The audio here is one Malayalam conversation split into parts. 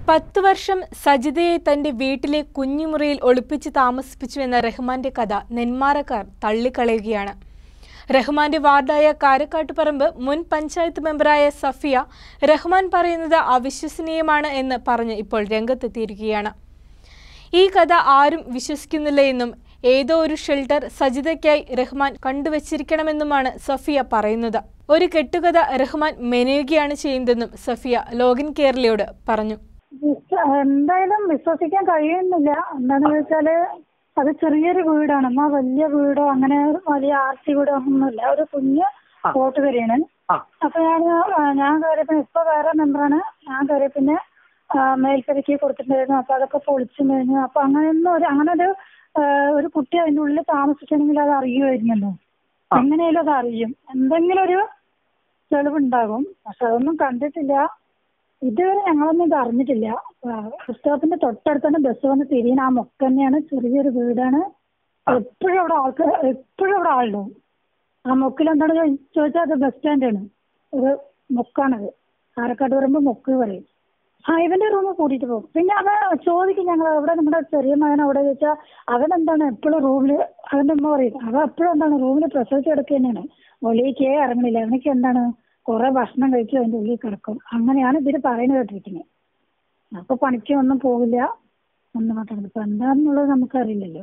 പത്ത് വർഷം സജിതയെ തന്റെ വീട്ടിലെ കുഞ്ഞുമുറിയിൽ ഒളിപ്പിച്ച് താമസിപ്പിച്ചുവെന്ന റഹ്മാന്റെ കഥ നെന്മാറക്കാർ തള്ളിക്കളയുകയാണ് റഹ്മാന്റെ വാർഡായ കാരക്കാട്ടുപറമ്പ് മുൻ പഞ്ചായത്ത് മെമ്പറായ സഫിയ റഹ്മാൻ പറയുന്നത് അവിശ്വസനീയമാണ് എന്ന് പറഞ്ഞ് ഇപ്പോൾ രംഗത്തെത്തിയിരിക്കുകയാണ് ഈ കഥ ആരും വിശ്വസിക്കുന്നില്ല എന്നും ഏതോ ഒരു ഷെൽട്ടർ സജിതയ്ക്കായി റഹ്മാൻ കണ്ടുവച്ചിരിക്കണമെന്നുമാണ് സഫിയ പറയുന്നത് ഒരു കെട്ടുകഥ റഹ്മാൻ മെനയുകയാണ് ചെയ്യുന്നതെന്നും സഫിയ ലോഗിൻ കേരളയോട് പറഞ്ഞു വിശ്വ- എന്തായാലും വിശ്വസിക്കാൻ കഴിയുന്നില്ല എന്താണെന്ന് വെച്ചാല് അത് ചെറിയൊരു വീടാണ് എന്നാ വലിയ വീടോ അങ്ങനെ വലിയ ആർസി വീടോ ഒന്നുമില്ല ഒരു കുഞ്ഞ് വോട്ട് വരെയാണ് അപ്പൊ ഞാൻ ഞാൻ കയറിയ പിന്നെ ഇപ്പൊ വേറെ മെമ്പറാണ് ഞാൻ കയറിയ പിന്നെ ആ, മേൽക്കരിക്ക് കൊടുത്തിട്ടുണ്ടായിരുന്നു അപ്പൊ അതൊക്കെ പൊളിച്ചു കഴിഞ്ഞു അപ്പൊ അങ്ങനെയൊന്നും ഒരു അങ്ങനെ ഒരു ആ, ഒരു കുട്ടി അതിന്റെ ഉള്ളിൽ താമസിക്കണമെങ്കിൽ അത് അറിയുമായിരുന്നല്ലോ എങ്ങനെയാലും അത് അറിയും എന്തെങ്കിലും ഒരു തെളിവുണ്ടാകും പക്ഷെ അതൊന്നും കണ്ടിട്ടില്ല ഇതുവരെ ഞങ്ങളൊന്നും ഇത് അറിഞ്ഞിട്ടില്ല ആ, പുസ്തകത്തിന്റെ തൊട്ടടുത്ത് തന്നെ ബസ് വന്ന് തിരിയുന്ന ആ മൊക്ക തന്നെയാണ് ചെറിയൊരു വീടാണ് എപ്പോഴും അവിടെ ആൾക്ക് എപ്പോഴും അവിടെ ആളുണ്ടാവും ആ മൊക്കിൽ എന്താണ് ചോദി- ചോദിച്ചാൽ അത് ബസ് സ്റ്റാൻഡാണ് ഒരു മൊക്കാണത് പാലക്കാട് വരുമ്പോൾ മൊക്ക് പറയും ആ ഇവന്റെ റൂമിൽ കൂട്ടിയിട്ട് പോകും പിന്നെ അവൻ ചോദിക്കും ഞങ്ങൾ അവിടെ നമ്മുടെ ചെറിയ മകൻ അവിടെ ചോദിച്ചാൽ അവൻ എന്താണ് എപ്പോഴും റൂമിൽ അവന്റെ ഉമ്മ പറയും അവൻ എപ്പോഴും എന്താണ് റൂമിൽ പ്രസവിച്ച് കിടക്കുക തന്നെയാണ് ഒളിക്കേ ഇറങ്ങണില്ല അവനക്ക് എന്താണ് കുറെ ഭക്ഷണം കഴിക്കും അതിന്റെ ഉള്ളിൽ കിടക്കും അങ്ങനെയാണ് ഇവര് പറയുന്നത് കേട്ടിരിക്കുന്നത് അപ്പൊ പണിക്ക് ഒന്നും പോകില്ല ഒന്നും മാത്രം ഇപ്പൊ എന്താണെന്നുള്ളത് നമുക്കറിയില്ലല്ലോ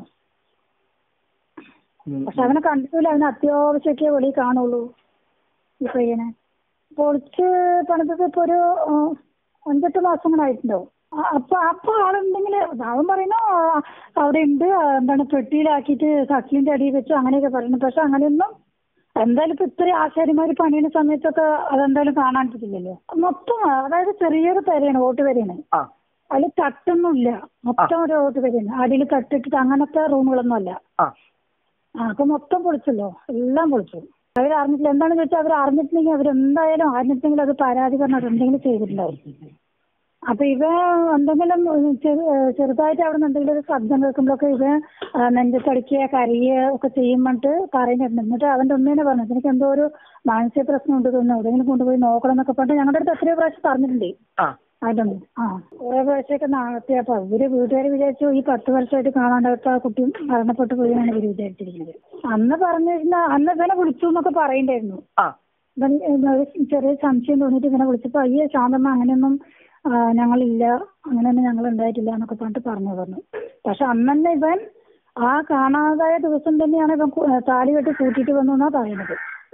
പക്ഷെ അവനെ കണ്ടിട്ടില്ല അവന് അത്യാവശ്യമൊക്കെ വെളിയിൽ കാണുള്ളൂ ഈ പയ്യനെ പൊളിച്ച് പണിതത് ഇപ്പൊ ഒരു ആ, അഞ്ചെട്ട് മാസങ്ങളായിട്ടുണ്ടാവും ആ, അപ്പൊ അപ്പൊ ആളുണ്ടെങ്കിൽ അവൻ പറയുന്നു ആ, അവിടെ ഉണ്ട് ആ, എന്താണ് പെട്ടിയിലാക്കിയിട്ട് കട്ടിലിന്റെ അടിയിൽ വെച്ചു അങ്ങനെയൊക്കെ പറയുന്നു പക്ഷെ അങ്ങനെയൊന്നും എന്തായാലും ഇപ്പൊ ഇത്രയും ആശാരിമാര് പണിയുന്ന സമയത്തൊക്കെ അതെന്തായാലും കാണാൻ പറ്റില്ലല്ലോ മൊത്തം അതായത് ചെറിയൊരു പെരയാണ് വോട്ട് പെരയാണ് അതിൽ തട്ടൊന്നുമില്ല മൊത്തം ഒരു വോട്ട് പെരയാണ് അടിയിൽ തട്ടിട്ടിട്ട് അങ്ങനത്തെ റൂമുകളൊന്നും അല്ല ആ അപ്പൊ മൊത്തം പൊളിച്ചല്ലോ എല്ലാം പൊളിച്ചു അവർ അറിഞ്ഞിട്ടില്ല എന്താണെന്ന് വെച്ചാൽ അവർ അറിഞ്ഞിട്ടില്ലെങ്കിൽ അവരെന്തായാലും അറിഞ്ഞിട്ടെങ്കിൽ അത് പരാതി പറഞ്ഞിട്ട് എന്തെങ്കിലും ചെയ്തിട്ടുണ്ടാവും അപ്പൊ ഇവ എന്തെങ്കിലും ചെറു- ചെറുതായിട്ട് അവിടെ നിന്ന് എന്തെങ്കിലും ഒരു ശബ്ദം കേൾക്കുമ്പോഴൊക്കെ ഇവ ആ, നെഞ്ചത്തടിക്കുക കരയുക ഒക്കെ ചെയ്യുമ്പോട്ട് പറയുന്നുണ്ട് എന്നിട്ട് അവന്റെ ഉമ്മേനെ പറഞ്ഞു എനിക്ക് എന്തോ ഒരു മാനസിക പ്രശ്നം ഉണ്ട് തോന്നുന്നു എവിടെയെങ്കിലും കൊണ്ടുപോയി നോക്കണം എന്നൊക്കെ പറഞ്ഞിട്ട് ഞങ്ങളുടെ അടുത്ത് എത്രയോ പ്രാവശ്യം പറഞ്ഞിട്ടുണ്ട് അതുണ്ട് ആ കുറെ പ്രാവശ്യമൊക്കെ നടത്തി അപ്പൊ ഇവര് വീട്ടുകാർ വിചാരിച്ചു ഈ പത്ത് വർഷമായിട്ട് കാണാണ്ടായിട്ട് ആ കുട്ടി മരണപ്പെട്ടു പോയി എന്നാണ് ഇവര് വിചാരിച്ചിരിക്കുന്നത് അന്ന് പറഞ്ഞിരുന്ന അന്ന് ഇവനെ വിളിച്ചു എന്നൊക്കെ പറയണ്ടായിരുന്നു ഇവൻ ഇവന് ചെറിയ സംശയം തോന്നിയിട്ട് ഇവനെ വിളിച്ചപ്പോ അയ്യേ ശാന്തമ്മ അങ്ങനെയൊന്നും ആ, ഞങ്ങളില്ല അങ്ങനെയൊന്നും ഞങ്ങൾ ഉണ്ടായിട്ടില്ല എന്നൊക്കെ പറഞ്ഞിട്ട് പറഞ്ഞു പറഞ്ഞു പക്ഷെ അന്ന് തന്നെ ഇവൻ ആ കാണാതായ ദിവസം തന്നെയാണ് ഇവൻ കു- താലി കെട്ടി കൂട്ടിയിട്ട് വന്നു എന്നാ പറയുന്നത്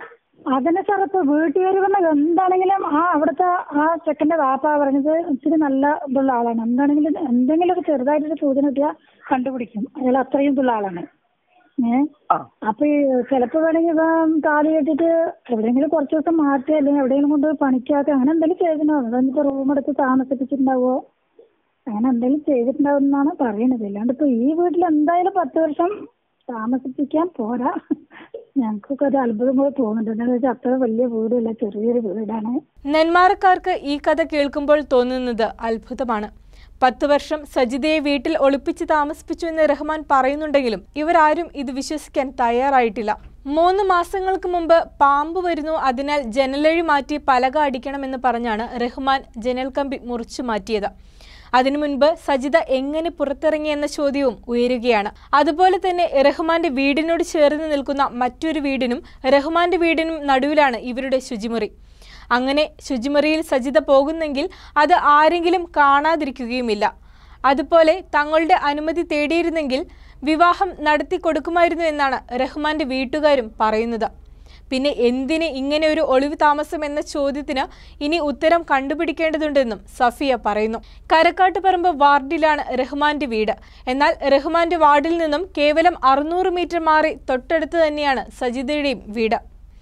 അതിനെ സാർ ഇപ്പൊ വീട്ടുകാർ പറഞ്ഞത് എന്താണെങ്കിലും ആ അവിടുത്തെ ആ ചെക്കന്റെ വാപ്പ പറഞ്ഞത് ഇച്ചിരി നല്ല ഇതുള്ള ആളാണ് എന്താണെങ്കിലും എന്തെങ്കിലുമൊക്കെ ചെറുതായിട്ടൊരു സൂചന കിട്ടിയാൽ കണ്ടുപിടിക്കും അയാൾ അത്രയും ഇതുള്ള ആളാണ് ഏഹ് അപ്പൊ ഈ ചിലപ്പോ വേണമെങ്കിൽ ഇവൻ താലി കെട്ടിട്ട് എവിടെയെങ്കിലും കുറച്ച് ദിവസം മാറ്റി അല്ലെങ്കിൽ എവിടെയെങ്കിലും കൊണ്ട് പണിക്കാക്ക അങ്ങനെ എന്തെങ്കിലും ചെയ്തിട്ടുണ്ടാവും അതെന്നിപ്പോ റൂം എടുത്ത് താമസിപ്പിച്ചിട്ടുണ്ടാവോ അങ്ങനെ എന്തെങ്കിലും ചെയ്തിട്ടുണ്ടാവും എന്നാണ് പറയുന്നത് അല്ലാണ്ട് ഇപ്പൊ ഈ വീട്ടിൽ എന്തായാലും പത്ത് വർഷം താമസിപ്പിക്കാൻ പോരാ ഞങ്ങൾക്കൊക്കെ ഒരു അത്ഭുതം പോലെ തോന്നുന്നുണ്ട് എന്താണെന്ന് വെച്ചാൽ അത്ര വലിയ വീടല്ല ചെറിയൊരു വീടാണ് നെന്മാറക്കാർക്ക് ഈ കഥ കേൾക്കുമ്പോൾ തോന്നുന്നത് അത്ഭുതമാണ് പത്ത് വർഷം സജിതയെ വീട്ടിൽ ഒളിപ്പിച്ച് താമസിപ്പിച്ചു എന്ന് റഹ്മാൻ പറയുന്നുണ്ടെങ്കിലും ഇവരാരും ഇത് വിശ്വസിക്കാൻ തയ്യാറായിട്ടില്ല മൂന്ന് മാസങ്ങൾക്ക് മുമ്പ് പാമ്പ് വരുന്നു അതിനാൽ ജനലഴി മാറ്റി പലക അടിക്കണമെന്ന് പറഞ്ഞാണ് റഹ്മാൻ ജനൽ കമ്പി മുറിച്ചു മാറ്റിയത് അതിനു മുൻപ് സജിത എങ്ങനെ പുറത്തിറങ്ങിയെന്ന ചോദ്യവും ഉയരുകയാണ് അതുപോലെ തന്നെ റഹ്മാന്റെ വീടിനോട് ചേർന്ന് നിൽക്കുന്ന മറ്റൊരു വീടിനും റഹ്മാന്റെ വീടിനും നടുവിലാണ് ഇവരുടെ ശുചിമുറി അങ്ങനെ ശുചിമുറിയിൽ സജിത പോകുന്നെങ്കിൽ അത് ആരെങ്കിലും കാണാതിരിക്കുകയുമില്ല അതുപോലെ തങ്ങളുടെ അനുമതി തേടിയിരുന്നെങ്കിൽ വിവാഹം നടത്തി കൊടുക്കുമായിരുന്നു എന്നാണ് റഹ്മാന്റെ വീട്ടുകാരും പറയുന്നത് പിന്നെ എന്തിന് ഇങ്ങനെ ഒരു ഒളിവ് താമസം എന്ന ചോദ്യത്തിന് ഇനി ഉത്തരം കണ്ടുപിടിക്കേണ്ടതുണ്ടെന്നും സഫിയ പറയുന്നു കരക്കാട്ടുപറമ്പ് വാർഡിലാണ് റഹ്മാന്റെ വീട് എന്നാൽ റഹ്മാന്റെ വാർഡിൽ നിന്നും കേവലം അറുന്നൂറ് മീറ്റർ മാറി തൊട്ടടുത്ത് തന്നെയാണ് സജിതയുടെയും വീട്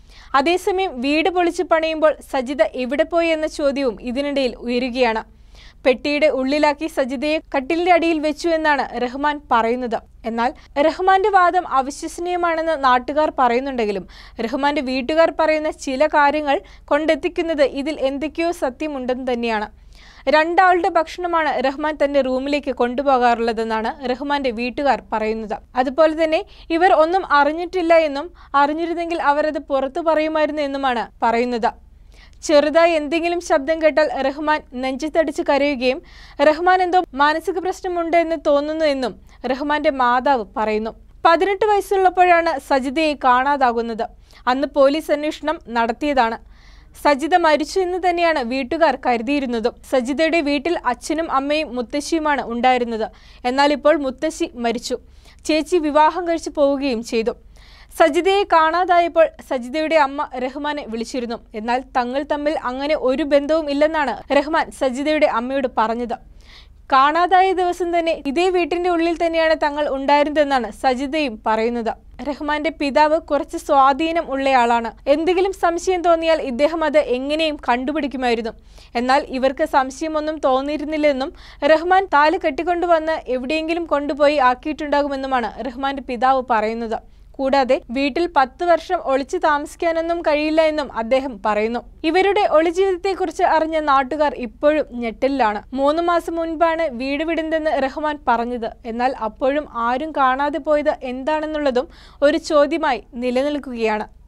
അതേസമയം വീട് പൊളിച്ചു പണിയുമ്പോൾ സജിത എവിടെ പോയി എന്ന ചോദ്യവും ഇതിനിടയിൽ ഉയരുകയാണ് പെട്ടിയുടെ ഉള്ളിലാക്കി സജിതയെ കട്ടിലിന്റെ അടിയിൽ വെച്ചു എന്നാണ് റഹ്മാൻ പറയുന്നത് എന്നാൽ റഹ്മാന്റെ വാദം അവിശ്വസനീയമാണെന്ന് നാട്ടുകാർ പറയുന്നുണ്ടെങ്കിലും റഹ്മാന്റെ വീട്ടുകാർ പറയുന്ന ചില കാര്യങ്ങൾ കൊണ്ടെത്തിക്കുന്നത് ഇതിൽ എന്തൊക്കെയോ സത്യമുണ്ടെന്ന് തന്നെയാണ് രണ്ടാളുടെ ഭക്ഷണമാണ് റഹ്മാൻ തന്റെ റൂമിലേക്ക് കൊണ്ടുപോകാറുള്ളതെന്നാണ് റഹ്മാന്റെ വീട്ടുകാർ പറയുന്നത് അതുപോലെ തന്നെ ഇവർ ഒന്നും അറിഞ്ഞിട്ടില്ല എന്നും അറിഞ്ഞിരുന്നെങ്കിൽ അവർ അത് പുറത്തു പറയുമായിരുന്നു എന്നുമാണ് പറയുന്നത് ചെറുതായി എന്തെങ്കിലും ശബ്ദം കേട്ടാൽ റഹ്മാൻ നെഞ്ചത്തടിച്ച് കരയുകയും റഹ്മാൻ എന്തോ മാനസിക പ്രശ്നമുണ്ട് എന്ന് തോന്നുന്നു എന്നും റഹ്മാന്റെ മാതാവ് പറയുന്നു പതിനെട്ട് വയസ്സുള്ളപ്പോഴാണ് സജിതയെ കാണാതാകുന്നത് അന്ന് പോലീസ് അന്വേഷണം നടത്തിയതാണ് സജിത മരിച്ചു എന്ന് തന്നെയാണ് വീട്ടുകാർ കരുതിയിരുന്നതും സജിതയുടെ വീട്ടിൽ അച്ഛനും അമ്മയും മുത്തശ്ശിയുമാണ് ഉണ്ടായിരുന്നത് എന്നാൽ ഇപ്പോൾ മുത്തശ്ശി മരിച്ചു ചേച്ചി വിവാഹം കഴിച്ചു പോവുകയും ചെയ്തു സജിതയെ കാണാതായപ്പോൾ സജിതയുടെ അമ്മ റഹ്മാനെ വിളിച്ചിരുന്നു എന്നാൽ തങ്ങൾ തമ്മിൽ അങ്ങനെ ഒരു ബന്ധവും ഇല്ലെന്നാണ് റഹ്മാൻ സജിതയുടെ അമ്മയോട് പറഞ്ഞത് കാണാതായ ദിവസം തന്നെ ഇതേ വീട്ടിന്റെ ഉള്ളിൽ തന്നെയാണ് തങ്ങൾ ഉണ്ടായിരുന്നതെന്നാണ് സജിതയും പറയുന്നത് റഹ്മാന്റെ പിതാവ് കുറച്ച് സ്വാധീനം ഉള്ളയാളാണ് എന്തെങ്കിലും സംശയം തോന്നിയാൽ ഇദ്ദേഹം അത് എങ്ങനെയും കണ്ടുപിടിക്കുമായിരുന്നു എന്നാൽ ഇവർക്ക് സംശയമൊന്നും തോന്നിയിരുന്നില്ലെന്നും റഹ്മാൻ താല് കെട്ടിക്കൊണ്ടുവന്ന് എവിടെയെങ്കിലും കൊണ്ടുപോയി ആക്കിയിട്ടുണ്ടാകുമെന്നുമാണ് റഹ്മാന്റെ പിതാവ് പറയുന്നത് കൂടാതെ വീട്ടിൽ പത്ത് വർഷം ഒളിച്ചു താമസിക്കാനൊന്നും കഴിയില്ല എന്നും അദ്ദേഹം പറയുന്നു ഇവരുടെ ഒളിജീവിതത്തെക്കുറിച്ച് അറിഞ്ഞ നാട്ടുകാർ ഇപ്പോഴും ഞെട്ടലിലാണ് മൂന്ന് മാസം മുൻപാണ് വീട് വിടുന്നതെന്ന് റഹ്മാൻ പറഞ്ഞത് എന്നാൽ അപ്പോഴും ആരും കാണാതെ പോയത് എന്താണെന്നുള്ളതും ഒരു ചോദ്യമായി നിലനിൽക്കുകയാണ്